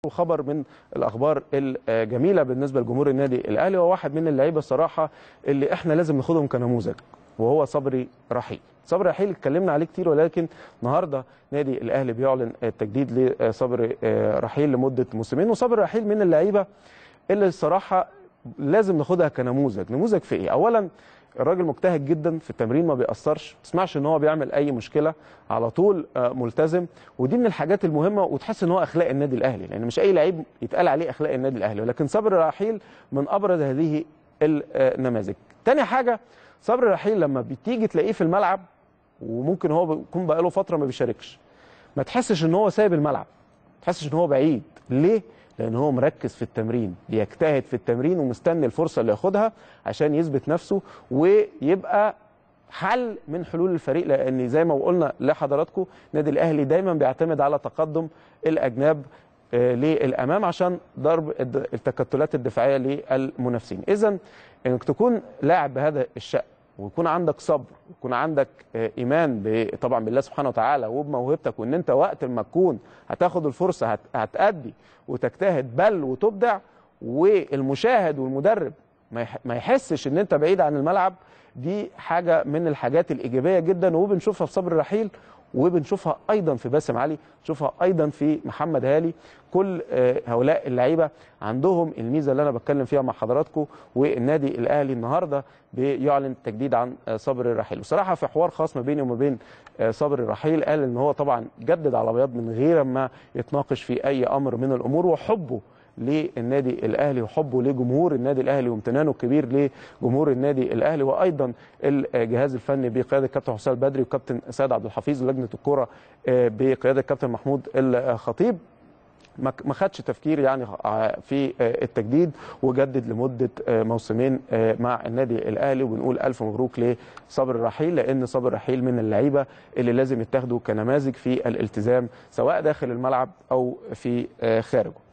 وخبر من الاخبار الجميله بالنسبه لجمهور النادي الاهلي هو واحد من اللعيبه الصراحه اللي احنا لازم ناخدهم كنموذج وهو صبري رحيل صبري رحيل اتكلمنا عليه كتير ولكن النهارده نادي الاهلي بيعلن التجديد لصبري رحيل لمده موسمين وصبري رحيل من اللعيبه اللي الصراحه لازم ناخدها كنموذج نموذج في ايه اولا الراجل مجتهد جدا في التمرين ما بيأثرش ما تسمعش ان هو بيعمل اي مشكله على طول ملتزم ودي من الحاجات المهمه وتحس ان هو اخلاق النادي الاهلي لان مش اي لعيب يتقال عليه اخلاق النادي الاهلي ولكن صبري رحيل من ابرز هذه النماذج تاني حاجه صبري رحيل لما بتيجي تلاقيه في الملعب وممكن هو بيكون بقاله فتره ما بيشاركش ما تحسش ان هو سايب الملعب ما تحسش ان هو بعيد ليه لان هو مركز في التمرين بيجتهد في التمرين ومستني الفرصه اللي ياخدها عشان يثبت نفسه ويبقى حل من حلول الفريق لان زي ما قلنا لحضراتكم النادي الاهلي دايما بيعتمد على تقدم الاجناب للامام عشان ضرب التكتلات الدفاعيه للمنافسين اذا انك تكون لاعب بهذا الشأن ويكون عندك صبر ويكون عندك ايمان طبعا بالله سبحانه وتعالى وبموهبتك وان انت وقت ما تكون هتاخد الفرصه هتأدي وتجتهد بل وتبدع والمشاهد والمدرب ما يحسش ان انت بعيد عن الملعب دي حاجه من الحاجات الايجابيه جدا وبنشوفها في صبر الرحيل وبنشوفها ايضا في باسم علي نشوفها ايضا في محمد هالي كل هؤلاء اللعيبه عندهم الميزه اللي انا بتكلم فيها مع حضراتكم والنادي الاهلي النهارده بيعلن تجديد عن صبر الرحيل وصراحه في حوار خاص ما بيني وما بين صبر الرحيل قال ان هو طبعا جدد على بياض من غير ما يتناقش في اي امر من الامور وحبه للنادي الاهلي وحبه لجمهور النادي الاهلي وامتنانه الكبير لجمهور النادي الاهلي وايضا الجهاز الفني بقياده الكابتن حسام البدري وكابتن سيد عبد الحفيظ ولجنه الكره بقياده الكابتن محمود الخطيب ما خدش تفكير يعني في التجديد وجدد لمده موسمين مع النادي الاهلي وبنقول الف مبروك لصبر الرحيل لان صبر الرحيل من اللعيبه اللي لازم يتاخدوا كنماذج في الالتزام سواء داخل الملعب او في خارجه